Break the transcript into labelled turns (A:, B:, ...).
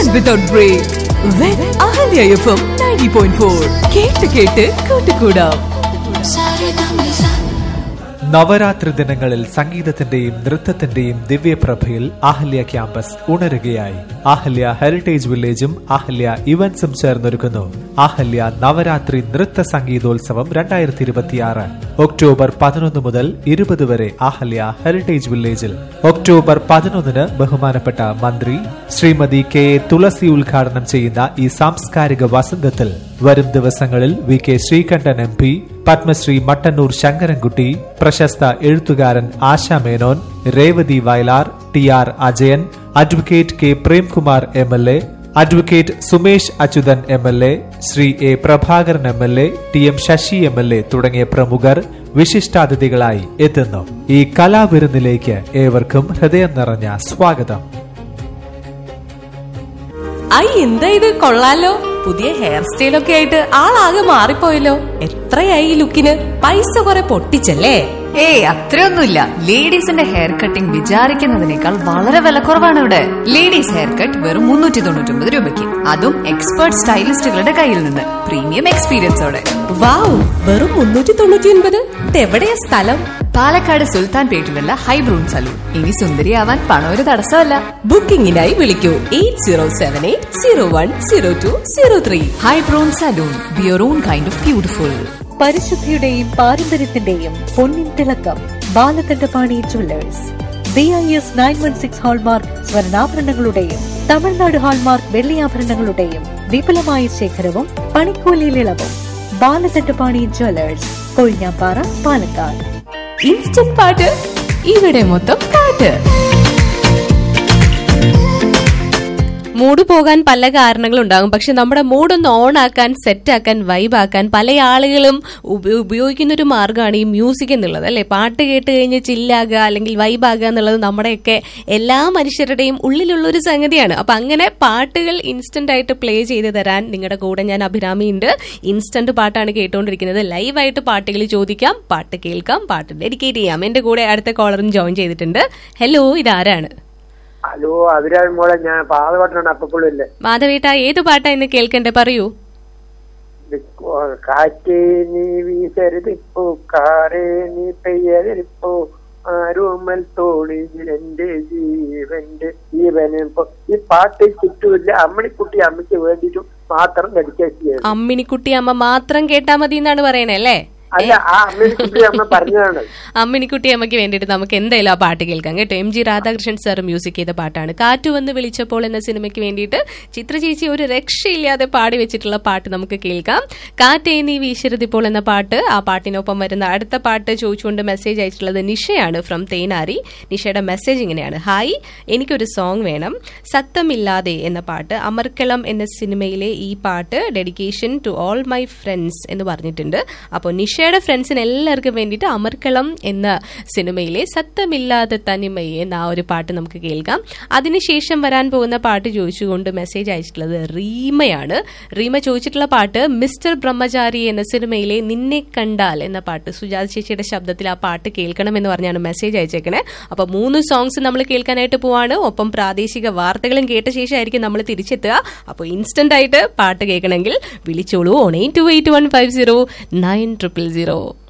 A: without break with Ahalya FM 90.4 കേട്ട് കേട്ട് കൂട്ടുകൂടാം
B: നവരാത്രി ദിനങ്ങളിൽ സംഗീതത്തിന്റെയും നൃത്തത്തിന്റെയും ദിവ്യപ്രഭയിൽ ആഹല്യ ക്യാമ്പസ് ഉണരുകയായി ആഹല്യ ഹെറിറ്റേജ് വില്ലേജും ആഹല്യ ഇവന്റ്സും ചേർന്നൊരുക്കുന്നു ആഹല്യ നവരാത്രി നൃത്ത സംഗീതോത്സവം രണ്ടായിരത്തി ഇരുപത്തിയാറ് ഒക്ടോബർ പതിനൊന്ന് മുതൽ ഇരുപത് വരെ ആഹല്യ ഹെറിറ്റേജ് വില്ലേജിൽ ഒക്ടോബർ പതിനൊന്നിന് ബഹുമാനപ്പെട്ട മന്ത്രി ശ്രീമതി കെ എ തുളസി ഉദ്ഘാടനം ചെയ്യുന്ന ഈ സാംസ്കാരിക വസന്തത്തിൽ വരും ദിവസങ്ങളിൽ V K Sreekandan M P Padmashri Mattannur Sankarankutty പ്രശസ്ത എഴുത്തുകാരൻ Asha Menon Revathi Vayalar T R Ajayan advocate K Premkumar M L A advocate Sumesh Achuthan M L A Shri A Prabhakaran M L A T M Sasi M L A തുടങ്ങിയ പ്രമുഖർ വിശിഷ്ടാതിഥികളായി എത്തുന്നു ഈ കലാവിരുന്നിലേക്ക് ഏവർക്കും ഹൃദയം നിറഞ്ഞ സ്വാഗതം
A: ഐ എന്താ ഇത് കൊള്ളാലോ പുതിയ ഹെയർ സ്റ്റൈലൊക്കെ ആയിട്ട് ആളാകെ മാറിപ്പോയല്ലോ എത്രയായി ഈ ലുക്കിന് പൈസ കുറെ പൊട്ടിച്ചല്ലേ
C: ഏയ് അത്രയൊന്നുമില്ല ലേഡീസിന്റെ ഹെയർ കട്ടിംഗ് വിചാരിക്കുന്നതിനേക്കാൾ വളരെ വിലക്കുറവാണ് ഇവിടെ ലേഡീസ് ഹെയർ കട്ട് വെറും മുന്നൂറ്റി തൊണ്ണൂറ്റി ഒമ്പത് രൂപയ്ക്ക് അതും എക്സ്പേർട്ട് സ്റ്റൈലിസ്റ്റുകളുടെ കയ്യിൽ നിന്ന് പ്രീമിയം എക്സ്പീരിയൻസോടെ
A: വാവ് വെറും മുന്നൂറ്റി തൊണ്ണൂറ്റി ഒൻപത് ഇതെവിടെയാ സ്ഥലം
C: പാലക്കാട് സുൽത്താൻ പേട്ടിലുള്ള ഹൈബ്രൂൺ സലൂൺ ഇനി സുന്ദരിയാവാൻ പണം ഒരു തടസ്സമല്ല
A: ബുക്കിംഗിനായി വിളിക്കൂ eight zero seven eight zero one zero two zero three
C: Hybrown salon be your own kind of beautiful
D: പരിശുദ്ധിയുടെയും പാരമ്പര്യത്തിന്റെയും പൊന്നിൻ തിളക്കം Balakandapani jewellers B I S nine one six hallmark സ്വർണ്ണാഭരണങ്ങളുടെയും തമിഴ്നാട് ഹാൾമാർക്ക് വെള്ളിയാഭരണങ്ങളുടെയും വിപുലമായ ശേഖരവും പണിക്കൂലിയിൽ ഇളവും ബാലകണ്ഠപാണി ജുവല്ലേഴ്സ് കൊഴിഞ്ഞാപ്പാറ പാലക്കാട്
A: ഇൻസ്റ്റന്റ് പാട്ട് ഇവിടെ മൊത്തം പാട്ട് മൂഡ് പോകാൻ പല കാരണങ്ങളുണ്ടാകും പക്ഷെ നമ്മുടെ മൂഡ് ഒന്ന് ഓൺ ആക്കാൻ സെറ്റ് ആക്കാൻ വൈബ് ആക്കാൻ പല ആളുകളും ഉപ- ഉപയോഗിക്കുന്ന ഒരു മാർഗ്ഗമാണ് ഈ മ്യൂസിക് എന്നുള്ളത് അല്ലെ പാട്ട് കേട്ട് കഴിഞ്ഞ് ചില്ലാകുക അല്ലെങ്കിൽ വൈബ് ആകുക എന്നുള്ളത് നമ്മുടെയൊക്കെ എല്ലാ മനുഷ്യരുടെയും ഉള്ളിലുള്ള ഒരു സംഗതിയാണ് അപ്പൊ അങ്ങനെ പാട്ടുകൾ ഇൻസ്റ്റന്റ് ആയിട്ട് പ്ലേ ചെയ്ത് തരാൻ നിങ്ങളുടെ കൂടെ ഞാൻ അഭിരാമിയുണ്ട് ഇൻസ്റ്റന്റ് പാട്ടാണ് കേട്ടുകൊണ്ടിരിക്കുന്നത് ലൈവായിട്ട് പാട്ടുകൾ ചോദിക്കാം പാട്ട് കേൾക്കാം പാട്ട് ഡെഡിക്കേറ്റ് ചെയ്യാം എന്റെ കൂടെ അടുത്ത കോളറും ജോയിൻ ചെയ്തിട്ടുണ്ട് ഹലോ ഇതാരാണ്
E: ഹലോ അതിരാൾ മോളെ ഞാൻ പാതപട്ടണ അപ്പക്കുള്ളില്ലേ
A: മാധവേട്ട ഏത് പാട്ടാ ഇന്ന് കേൾക്കണ്ടേ പറയൂ
E: കാറ്റേ നീ വീശരുതിപ്പോ കാറേ നീ പെയ്യരുതിപ്പോ ആരോമൽ തോണിയിൽ എന്റെ ജീവന്റെ ജീവന് ഇപ്പൊ ഈ പാട്ട് ചുറ്റുമില്ല അമ്മണിക്കുട്ടി അമ്മയ്ക്ക് വേണ്ടിയിട്ടും മാത്രം ഡെഡിക്കേറ്റ് ചെയ്തു
A: അമ്മിണിക്കുട്ടി അമ്മ മാത്രം കേട്ടാ മതി എന്നാണ് പറയണേ അല്ലേ
E: അല്ല ആ അമ്മണിക്കുട്ടി അമ്മ പറഞ്ഞതാണ്
A: അമ്മിണിക്കുട്ടി അമ്മയ്ക്ക് വേണ്ടിയിട്ട് നമുക്ക് എന്തായാലും ആ പാട്ട് കേൾക്കാം കേട്ടോ M G Radhakrishnan sir music ചെയ്ത പാട്ടാണ് കാറ്റു വന്ന് വിളിച്ചപ്പോൾ എന്ന സിനിമയ്ക്ക് വേണ്ടിയിട്ട് ചിത്രചേച്ചി ഒരു രക്ഷയില്ലാതെ പാടി വെച്ചിട്ടുള്ള പാട്ട് നമുക്ക് കേൾക്കാം കാറ്റേ നീ വീശരുതിപ്പോൾ എന്ന പാട്ട് ആ പാട്ടിനൊപ്പം വരുന്ന അടുത്ത പാട്ട് ചോദിച്ചുകൊണ്ട് മെസ്സേജ് അയച്ചിട്ടുള്ളത് നിഷയാണ് ഫ്രം തേനാരി നിഷയുടെ മെസ്സേജ് ഇങ്ങനെയാണ് ഹായ് എനിക്കൊരു സോങ് വേണം സത്തമില്ലാതെ എന്ന പാട്ട് അമർക്കളം എന്ന സിനിമയിലെ ഈ പാട്ട് dedication to all my friends എന്ന് പറഞ്ഞിട്ടുണ്ട് അപ്പോൾ നിഷയുടെ ഫ്രണ്ട്സിന് എല്ലാവർക്കും വേണ്ടിയിട്ട് അമർക്കളം എന്ന സിനിമയിലെ സത്തമില്ലാതെ തനിമയെ എന്ന ആ ഒരു പാട്ട് നമുക്ക് കേൾക്കാം അതിനുശേഷം വരാൻ പോകുന്ന പാട്ട് ചോദിച്ചുകൊണ്ട് മെസ്സേജ് അയച്ചിട്ടുള്ളത് റീമയാണ് റീമ ചോദിച്ചിട്ടുള്ള പാട്ട് മിസ്റ്റർ ബ്രഹ്മചാരി എന്ന സിനിമയിലെ നിന്നെ കണ്ടാൽ എന്ന പാട്ട് സുജാത ചേച്ചിയുടെ ശബ്ദത്തിൽ ആ പാട്ട് കേൾക്കണം എന്ന് പറഞ്ഞാണ് മെസ്സേജ് അയച്ചേക്കണേ അപ്പൊ മൂന്ന് സോങ്സ് നമ്മൾ കേൾക്കാനായിട്ട് പോവാണ് ഒപ്പം പ്രാദേശിക വാർത്തകളും കേട്ട ശേഷമായിരിക്കും നമ്മൾ തിരിച്ചെത്തുക അപ്പോൾ ഇൻസ്റ്റന്റ് ആയിട്ട് പാട്ട് കേൾക്കണമെങ്കിൽ വിളിച്ചോളൂ on eight two eight one five zero nine triple zero